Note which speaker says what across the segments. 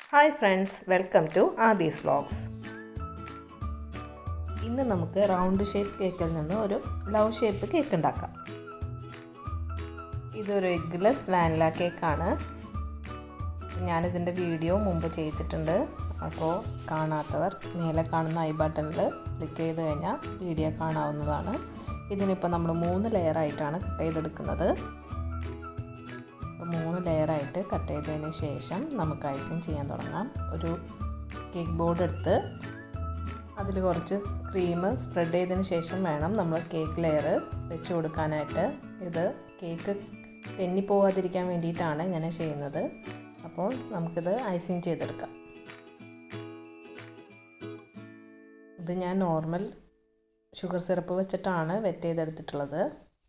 Speaker 1: hi friends welcome to Aadi's vlogs ഇന്ന് നമുക്ക് round shape കേക്കിൽ നിന്ന് ഒരു ലവ് ഷേപ്പ് കേക്ക് ഉണ്ടാക്കാം ഇതൊരു എഗ്ലെസ് വാനില കേക്കാണ് ഞാനിതിൻ്റെ വീഡിയോ മുമ്പ് ചെയ്തിട്ടുണ്ട് അപ്പോൾ കാണാത്തവർ മേലെ കാണുന്ന ഐ ബട്ടണിൽ ക്ലിക്ക് ചെയ്ത് കഴിഞ്ഞാൽ വീഡിയോ കാണാവുന്നതാണ് ഇതിനിപ്പോൾ നമ്മൾ മൂന്ന് ലെയറായിട്ടാണ് കട്ട് ചെയ്തെടുക്കുന്നത് മൂന്ന് ലെയറായിട്ട് കട്ട് ചെയ്തതിന് ശേഷം നമുക്ക് ഐസിങ് ചെയ്യാൻ തുടങ്ങാം ഒരു കേക്ക് ബോർഡ് എടുത്ത് അതിൽ കുറച്ച് ക്രീം സ്പ്രെഡ് ചെയ്തതിന് ശേഷം വേണം നമ്മൾ കേക്ക് ലെയർ വെച്ച് കൊടുക്കാനായിട്ട് ഇത് കേക്ക് തെന്നിപ്പോവാതിരിക്കാൻ വേണ്ടിയിട്ടാണ് ഇങ്ങനെ ചെയ്യുന്നത് അപ്പോൾ നമുക്കിത് ഐസിങ് ചെയ്തെടുക്കാം ഇത് ഞാൻ നോർമൽ ഷുഗർ സിറപ്പ് വെച്ചിട്ടാണ് വെറ്റ് ചെയ്തെടുത്തിട്ടുള്ളത്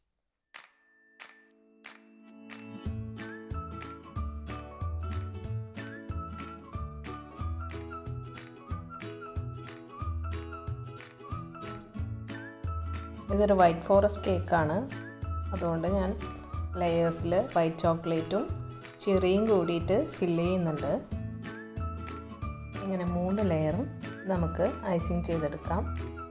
Speaker 1: ഇതൊരു വൈറ്റ് ഫോറസ്റ്റ് കേക്കാണ് അതുകൊണ്ട് ഞാൻ ലെയേഴ്സിൽ വൈറ്റ് ചോക്ലേറ്റും ചെറിയും കൂടിയിട്ട് ഫില്ല് ചെയ്യുന്നുണ്ട് ഇങ്ങനെ മൂന്ന് ലെയറും നമുക്ക് ഐസിങ് ചെയ്തെടുക്കാം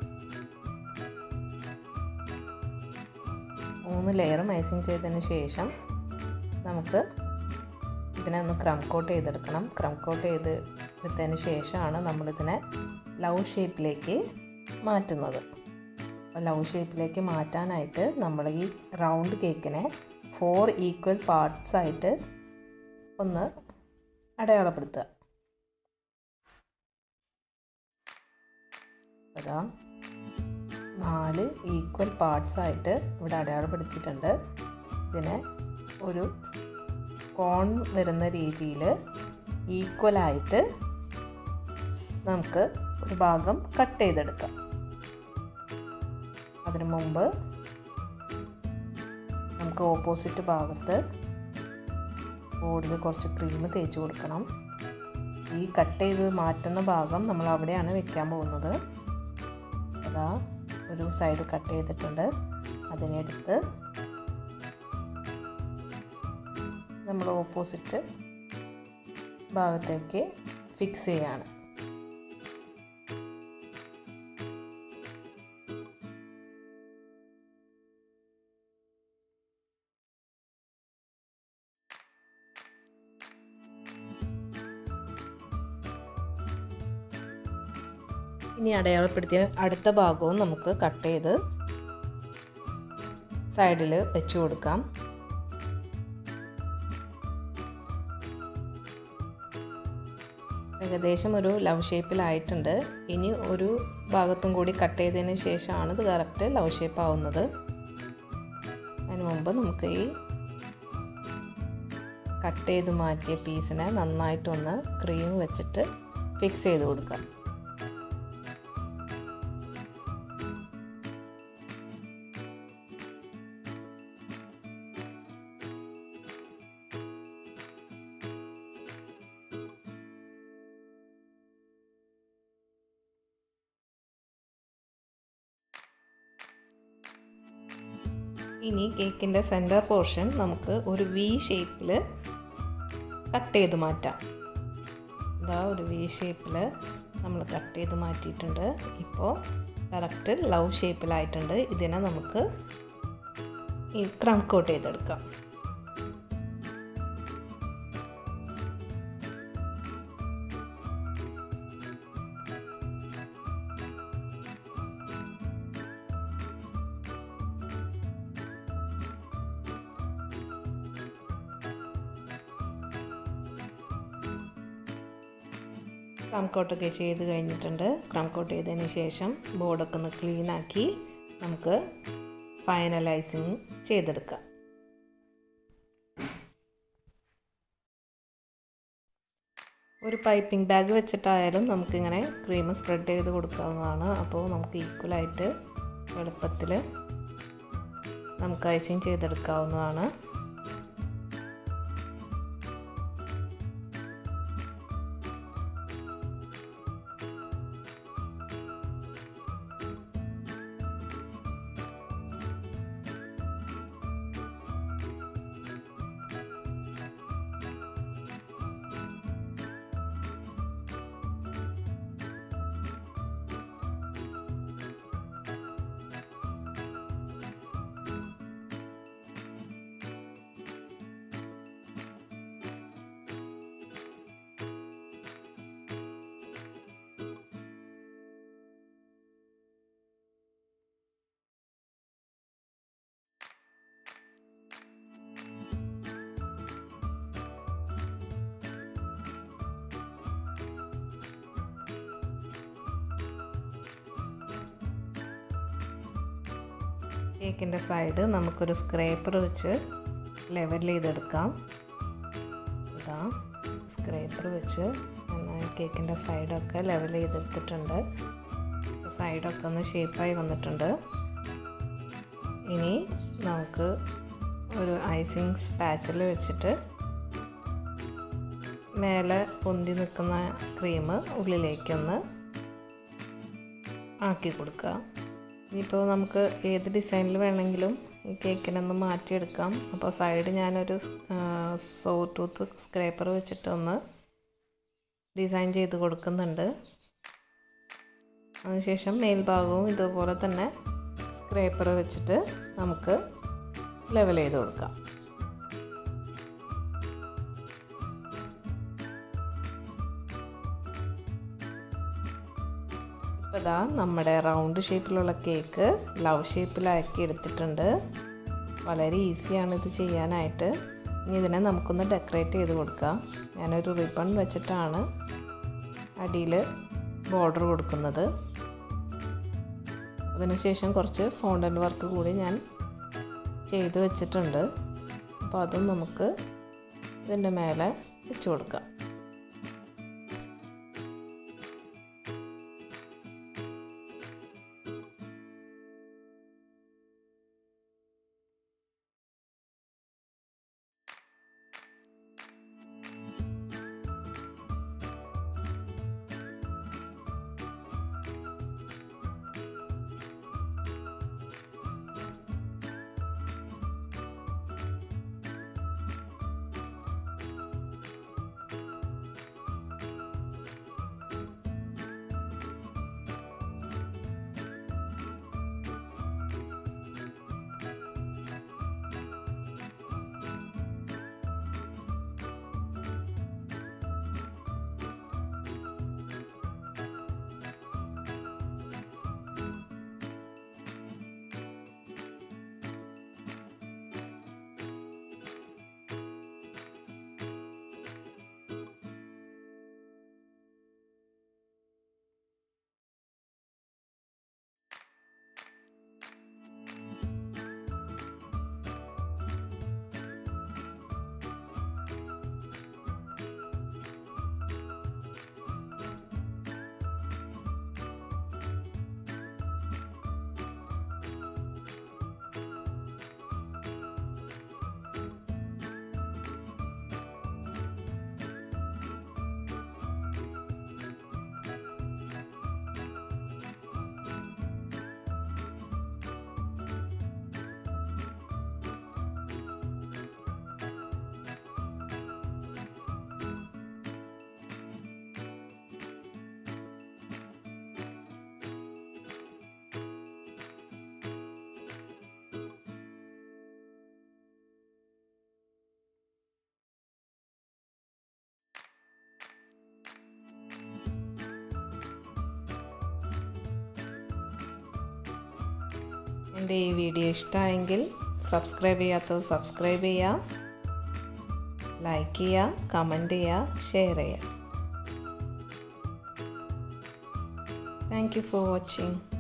Speaker 1: മൂന്ന് ലെയറും ഐസിങ് ചെയ്തതിന് ശേഷം നമുക്ക് ഇതിനെ ഒന്ന് ക്രം കോട്ട് ചെയ്തെടുക്കണം ക്രം കോട്ട് ചെയ്ത് എടുത്തതിന് ശേഷമാണ് നമ്മളിതിനെ ലവ് ഷേപ്പിലേക്ക് മാറ്റുന്നത് അപ്പോൾ ലവ് ഷേപ്പിലേക്ക് മാറ്റാനായിട്ട് നമ്മൾ ഈ റൗണ്ട് കേക്കിനെ ഫോർ ഈക്വൽ പാർട്സ് ആയിട്ട് ഒന്ന് അടയാളപ്പെടുത്തുക അതാ നാല് ഈക്വൽ പാർട്സ് ആയിട്ട് ഇവിടെ അടയാളപ്പെടുത്തിയിട്ടുണ്ട് ഇതിനെ ഒരു കോൺ വരുന്ന രീതിയിൽ ഈക്വലായിട്ട് നമുക്ക് ഒരു ഭാഗം കട്ട് ചെയ്തെടുക്കാം അതിനു മുമ്പ് നമുക്ക് ഓപ്പോസിറ്റ് ഭാഗത്ത് ബോർഡിൽ കുറച്ച് ക്രീം തേച്ച് കൊടുക്കണം ഈ കട്ട് ചെയ്ത് മാറ്റുന്ന ഭാഗം നമ്മൾ അവിടെയാണ് വെക്കാൻ പോകുന്നത് അതാ ഒരു സൈഡ് കട്ട് ചെയ്തിട്ടുണ്ട് അതിനെടുത്ത് നമ്മൾ ഓപ്പോസിറ്റ് ഭാഗത്തേക്ക് ഫിക്സ് ചെയ്യാണ് ഇനി അടയാളപ്പെടുത്തിയ അടുത്ത ഭാഗവും നമുക്ക് കട്ട് ചെയ്ത് സൈഡിൽ വെച്ച് കൊടുക്കാം ഏകദേശം ഒരു ലവ് ഷേപ്പിലായിട്ടുണ്ട് ഇനി ഒരു ഭാഗത്തും കൂടി കട്ട് ചെയ്തതിന് ശേഷമാണ് ഇത് കറക്റ്റ് ലവ് ഷേപ്പ് ആവുന്നത് അതിന് മുമ്പ് നമുക്ക് ഈ കട്ട് ചെയ്ത് മാറ്റിയ പീസിനെ നന്നായിട്ടൊന്ന് ക്രീം വെച്ചിട്ട് ഫിക്സ് ചെയ്ത് കൊടുക്കാം ഇനി കേക്കിൻ്റെ സെൻറ്റർ പോർഷൻ നമുക്ക് ഒരു വി ഷേപ്പിൽ കട്ട് ചെയ്ത് മാറ്റാം ഇതാ ഒരു വി ഷേപ്പിൽ നമ്മൾ കട്ട് ചെയ്ത് മാറ്റിയിട്ടുണ്ട് ഇപ്പോൾ കറക്റ്റ് ലവ് ഷേപ്പിലായിട്ടുണ്ട് ഇതിനെ നമുക്ക് ഈ ക്രം കോട്ട് ചെയ്തെടുക്കാം ക്രം കോട്ടൊക്കെ ചെയ്ത് കഴിഞ്ഞിട്ടുണ്ട് ക്രം കോട്ട് ചെയ്തതിന് ശേഷം ബോർഡൊക്കെ ഒന്ന് ക്ലീനാക്കി നമുക്ക് ഫൈനലൈസിങ് ചെയ്തെടുക്കാം ഒരു പൈപ്പിംഗ് ബാഗ് വെച്ചിട്ടായാലും നമുക്കിങ്ങനെ ക്രീം സ്പ്രെഡ് ചെയ്ത് കൊടുക്കാവുന്നതാണ് അപ്പോൾ നമുക്ക് ഈക്വലായിട്ട് എളുപ്പത്തിൽ നമുക്ക് ഐസിങ് ചെയ്തെടുക്കാവുന്നതാണ് കേക്കിൻ്റെ സൈഡ് നമുക്കൊരു സ്ക്രേപ്പർ വെച്ച് ലെവൽ ചെയ്തെടുക്കാം ഇതാ സ്ക്രേപ്പർ വെച്ച് കേക്കിൻ്റെ സൈഡൊക്കെ ലെവൽ ചെയ്തെടുത്തിട്ടുണ്ട് സൈഡൊക്കെ ഒന്ന് ഷേപ്പായി വന്നിട്ടുണ്ട് ഇനി നമുക്ക് ഒരു ഐസിങ് സ്പാച്ചിൽ വെച്ചിട്ട് മേലെ പൊന്തി നിൽക്കുന്ന ക്രീം ഉള്ളിലേക്കൊന്ന് ആക്കി കൊടുക്കുക ഇനിയിപ്പോൾ നമുക്ക് ഏത് ഡിസൈനിൽ വേണമെങ്കിലും ഈ കേക്കിനൊന്ന് മാറ്റിയെടുക്കാം അപ്പോൾ സൈഡ് ഞാനൊരു സോ ടൂത്ത് സ്ക്രേപ്പർ വെച്ചിട്ടൊന്ന് ഡിസൈൻ ചെയ്ത് കൊടുക്കുന്നുണ്ട് അതിനുശേഷം മേൽഭാഗവും ഇതുപോലെ തന്നെ സ്ക്രേപ്പർ വെച്ചിട്ട് നമുക്ക് ലെവൽ ചെയ്ത് കൊടുക്കാം ഇപ്പോൾ ഇതാ നമ്മുടെ റൗണ്ട് ഷേപ്പിലുള്ള കേക്ക് ലവ് ഷേപ്പിലാക്കി എടുത്തിട്ടുണ്ട് വളരെ ഈസിയാണ് ഇത് ചെയ്യാനായിട്ട് ഇനി ഇതിനെ നമുക്കൊന്ന് ഡെക്കറേറ്റ് ചെയ്ത് കൊടുക്കാം ഞാനൊരു റിബൺ വെച്ചിട്ടാണ് അടിയിൽ ബോർഡർ കൊടുക്കുന്നത് അതിനുശേഷം കുറച്ച് ഫോണ്ടൻ്റ് വർക്ക് കൂടി ഞാൻ ചെയ്ത് വെച്ചിട്ടുണ്ട് അപ്പോൾ അതും നമുക്ക് ഇതിൻ്റെ മേലെ വെച്ച് കൊടുക്കാം എൻ്റെ ഈ വീഡിയോ ഇഷ്ടമായെങ്കിൽ സബ്സ്ക്രൈബ് ചെയ്യാത്തത് സബ്സ്ക്രൈബ് ചെയ്യുക ലൈക്ക് ചെയ്യുക കമൻറ്റ് ചെയ്യുക ഷെയർ ചെയ്യുക താങ്ക് യു ഫോർ വാച്ചിങ്